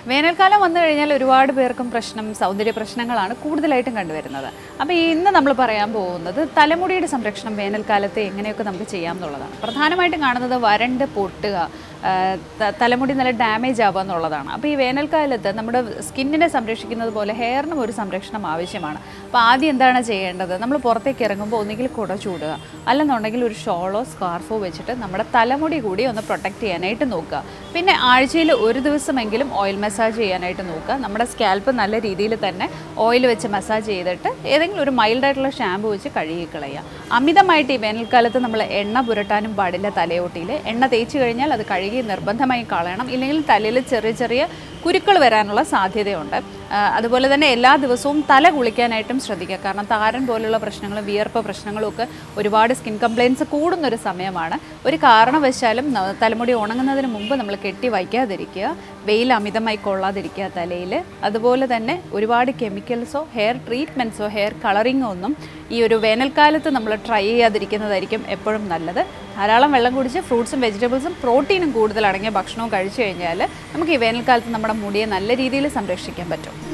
വേനൽക്കാലം വന്നു കഴിഞ്ഞാൽ ഒരുപാട് പേർക്കും പ്രശ്നം സൗന്ദര്യ പ്രശ്നങ്ങളാണ് കൂടുതലായിട്ടും കണ്ടുവരുന്നത് അപ്പോൾ ഇന്ന് നമ്മൾ പറയാൻ പോകുന്നത് തലമുടിയുടെ സംരക്ഷണം വേനൽക്കാലത്ത് എങ്ങനെയൊക്കെ നമുക്ക് ചെയ്യാം എന്നുള്ളതാണ് പ്രധാനമായിട്ടും കാണുന്നത് വരണ്ട് പൊട്ടുക ആ, ത- തലമുടി നല്ല ഡാമേജ് ആവുക എന്നുള്ളതാണ് അപ്പോൾ ഈ വേനൽക്കാലത്ത് നമ്മുടെ സ്കിന്നിനെ സംരക്ഷിക്കുന്നത് പോലെ ഹെയറിനും ഒരു സംരക്ഷണം ആവശ്യമാണ് അപ്പോൾ ആദ്യം എന്താണ് ചെയ്യേണ്ടത് നമ്മൾ പുറത്തേക്ക് ഇറങ്ങുമ്പോൾ ഒന്നുകിൽ കുട ചൂടുക അല്ലെന്നുണ്ടെങ്കിൽ ഒരു ഷോളോ സ്കാർഫോ വെച്ചിട്ട് നമ്മുടെ തലമുടി കൂടി ഒന്ന് പ്രൊട്ടക്റ്റ് ചെയ്യാനായിട്ട് നോക്കുക പിന്നെ ആഴ്ചയിൽ ഒരു ദിവസമെങ്കിലും ഓയിൽ മസാജ് ചെയ്യാനായിട്ട് നോക്കുക നമ്മുടെ സ്കാൽപ്പ് നല്ല രീതിയിൽ തന്നെ ഓയിൽ വെച്ച് മസാജ് ചെയ്തിട്ട് ഏതെങ്കിലും ഒരു മൈൽഡായിട്ടുള്ള ഷാമ്പു വെച്ച് കഴുകി കളയുക അമിതമായിട്ട് ഈ വേനൽക്കാലത്ത് നമ്മൾ എണ്ണ പുരട്ടാനും പാടില്ല തലയോട്ടിയിൽ എണ്ണ തേച്ച് കഴിഞ്ഞാൽ അത് കഴുകി നിർബന്ധമായി കളയണം ഇല്ലെങ്കിൽ തലയിൽ ചെറിയ ചെറിയ കുരുക്കൾ വരാനുള്ള സാധ്യതയുണ്ട് ആ, അതുപോലെ തന്നെ എല്ലാ ദിവസവും തല കുളിക്കാനായിട്ടും ശ്രദ്ധിക്കുക കാരണം താരൻ പോലുള്ള പ്രശ്നങ്ങളും വിയർപ്പ് പ്രശ്നങ്ങളും ഒക്കെ ഒരുപാട് സ്കിൻ കംപ്ലയിൻസ് കൂടുന്നൊരു സമയമാണ് ഒരു കാരണവശാലും ന- തലമുടി ഉണങ്ങുന്നതിന് മുമ്പ് നമ്മൾ കെട്ടി വയ്ക്കാതിരിക്കുക വെയിൽ അമിതമായി കൊള്ളാതിരിക്കുക തലയിൽ അതുപോലെ തന്നെ ഒരുപാട് കെമിക്കൽസോ ഹെയർ ട്രീറ്റ്മെൻറ്റ്സോ ഹെയർ കളറിങ്ങോ ഒന്നും ഈ ഒരു വേനൽക്കാലത്ത് നമ്മൾ ട്രൈ ചെയ്യാതിരിക്കുന്നതായിരിക്കും എപ്പോഴും നല്ലത് ധാരാളം വെള്ളം കുടിച്ച് ഫ്രൂട്ട്സും വെജിറ്റബിൾസും പ്രോട്ടീനും കൂടുതൽ അടങ്ങിയ ഭക്ഷണവും കഴിച്ചു കഴിഞ്ഞാൽ നമുക്ക് ഈ വേനൽക്കാലത്ത് നമ്മുടെ മുടിയെ നല്ല രീതിയിൽ സംരക്ഷിക്കാൻ പറ്റും